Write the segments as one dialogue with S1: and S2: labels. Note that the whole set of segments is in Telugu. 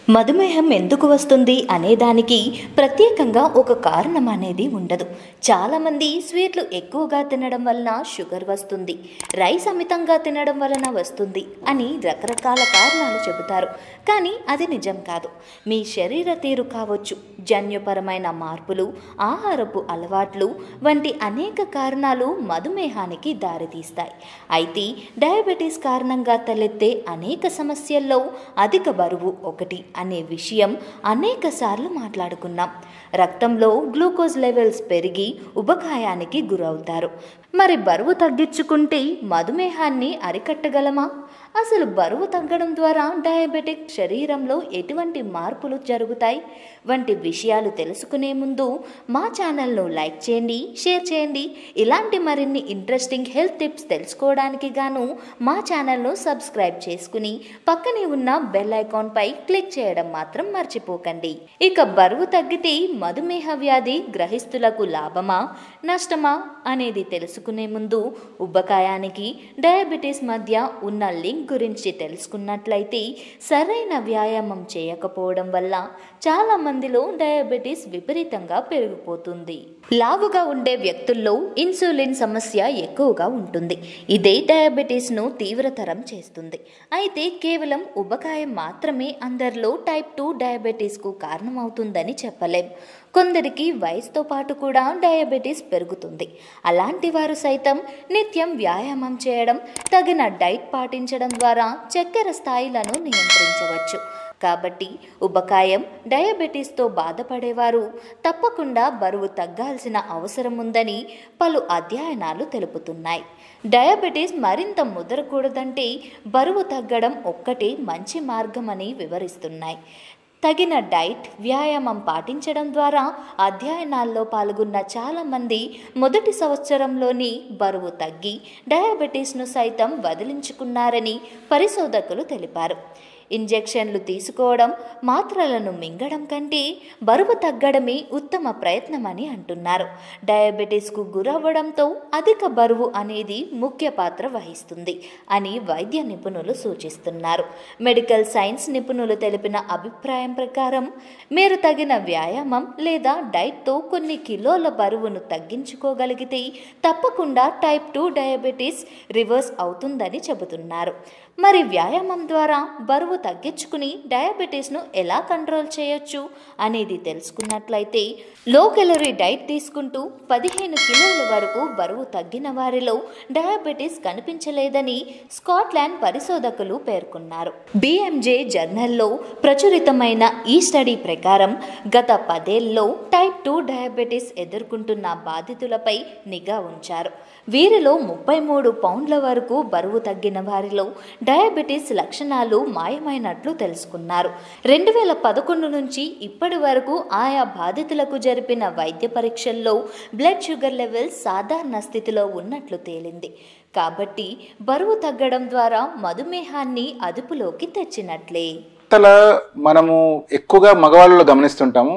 S1: మధుమేహం ఎందుకు వస్తుంది అనేదానికి ప్రత్యేకంగా ఒక కారణం అనేది ఉండదు చాలామంది స్వీట్లు ఎక్కువగా తినడం వలన షుగర్ వస్తుంది రైస్ అమితంగా తినడం వలన వస్తుంది అని రకరకాల కారణాలు చెబుతారు కానీ అది నిజం కాదు మీ శరీర తీరు కావచ్చు జన్యుపరమైన మార్పులు ఆహారపు అలవాట్లు వంటి అనేక కారణాలు మధుమేహానికి దారితీస్తాయి అయితే డయాబెటీస్ కారణంగా తలెత్తే అనేక సమస్యల్లో అధిక బరువు ఒకటి అనే విషయం అనేక సార్లు మాట్లాడుకున్నాం రక్తంలో గ్లూకోజ్ లెవెల్స్ పెరిగి ఉబకాయానికి గురవుతారు మరి బరువు తగ్గించుకుంటే మధుమేహాన్ని అరికట్టగలమా అసలు బరువు తగ్గడం ద్వారా డయాబెటిక్ శరీరంలో ఎటువంటి మార్పులు జరుగుతాయి వంటి విషయాలు తెలుసుకునే ముందు మా ఛానల్ను లైక్ చేయండి షేర్ చేయండి ఇలాంటి మరిన్ని ఇంట్రెస్టింగ్ హెల్త్ టిప్స్ తెలుసుకోవడానికి గాను మా ఛానల్ను సబ్స్క్రైబ్ చేసుకుని పక్కనే ఉన్న బెల్ ఐకాన్పై క్లిక్ చేయడం మాత్రం మర్చిపోకండి ఇక బరువు తగ్గితే మధుమేహ వ్యాధి గ్రహిస్తులకు లాభమా నష్టమా అనేది తెలుసుకునే ముందు ఉబ్బకాయానికి డయాబెటీస్ మధ్య ఉన్న లింక్ గురించి తెలుసుకున్నట్లయితే సరైన వ్యాయామం చేయకపోవడం వల్ల చాలా మందిలో డయాబెటీస్ విపరీతంగా పెరిగిపోతుంది లావుగా ఉండే వ్యక్తుల్లో ఇన్సులిన్ సమస్య ఎక్కువగా ఉంటుంది ఇదే డయాబెటీస్ను తీవ్రతరం చేస్తుంది అయితే కేవలం ఉబకాయం మాత్రమే అందరిలో టైప్ టూ డయాబెటీస్కు కారణమవుతుందని చెప్పలేం కొందరికి వయసుతో పాటు కూడా డయాబెటీస్ పెరుగుతుంది అలాంటి వారు సైతం నిత్యం వ్యాయామం చేయడం తగిన డైట్ పాటించడం ద్వారా చక్కెర స్థాయిలను నియంత్రించవచ్చు కాబట్టి ఉబకాయం డయాబెటీస్తో బాధపడేవారు తప్పకుండా బరువు తగ్గాల్సిన అవసరం ఉందని పలు అధ్యయనాలు తెలుపుతున్నాయి డయాబెటీస్ మరింత ముదరకూడదంటే బరువు తగ్గడం ఒక్కటే మంచి మార్గమని వివరిస్తున్నాయి తగిన డైట్ వ్యాయామం పాటించడం ద్వారా అధ్యయనాల్లో పాల్గొన్న చాలామంది మొదటి సంవత్సరంలోని బరువు తగ్గి డయాబెటీస్ను సైతం వదిలించుకున్నారని పరిశోధకులు తెలిపారు ఇంజెక్షన్లు తీసుకోవడం మాత్రలను మింగడం కంటే బరువు తగ్గడమే ఉత్తమ ప్రయత్నమని అంటున్నారు డయాబెటీస్కు గురవ్వడంతో అధిక బరువు అనేది ముఖ్య పాత్ర వహిస్తుంది అని వైద్య నిపుణులు సూచిస్తున్నారు మెడికల్ సైన్స్ నిపుణులు తెలిపిన అభిప్రాయం ప్రకారం మీరు తగిన వ్యాయామం లేదా డైట్తో కొన్ని కిలోల బరువును తగ్గించుకోగలిగితే తప్పకుండా టైప్ టూ డయాబెటీస్ రివర్స్ అవుతుందని చెబుతున్నారు మరి వ్యాయామం ద్వారా బరువు తగ్గించుకుని డయాబెటీస్ను ఎలా కంట్రోల్ చేయొచ్చు అనేది తెలుసుకున్నట్లయితే లో కెలరీ డైట్ తీసుకుంటూ పదిహేను కిలోల వరకు బరువు తగ్గిన వారిలో డయాబెటీస్ కనిపించలేదని స్కాట్లాండ్ పరిశోధకులు పేర్కొన్నారు బిఎంజే జర్నల్లో ప్రచురితమైన ఈ స్టడీ ప్రకారం గత పదేళ్లలో టైప్ టూ డయాబెటీస్ ఎదుర్కొంటున్న బాధితులపై నిఘా ఉంచారు వీరిలో ముప్పై మూడు పౌండ్ల వరకు బరువు తగ్గిన వారిలో డయాబెటీస్ లక్షణాలు మాయమైనట్లు తెలుసుకున్నారు రెండు వేల పదకొండు నుంచి ఇప్పటి వరకు ఆయా బాధితులకు జరిపిన వైద్య పరీక్షల్లో బ్లడ్ షుగర్ లెవెల్స్ సాధారణ స్థితిలో ఉన్నట్లు తేలింది కాబట్టి బరువు తగ్గడం ద్వారా మధుమేహాన్ని అదుపులోకి తెచ్చినట్లే
S2: అలా మనము ఎక్కువగా మగవాళ్ళలో గమనిస్తుంటాము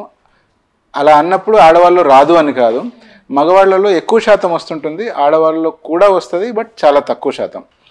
S2: అలా అన్నప్పుడు ఆడవాళ్ళు రాదు అని కాదు మగవాళ్ళలో ఎక్కువ శాతం వస్తుంటుంది ఆడవాళ్ళలో కూడా వస్తుంది బట్ చాలా తక్కువ శాతం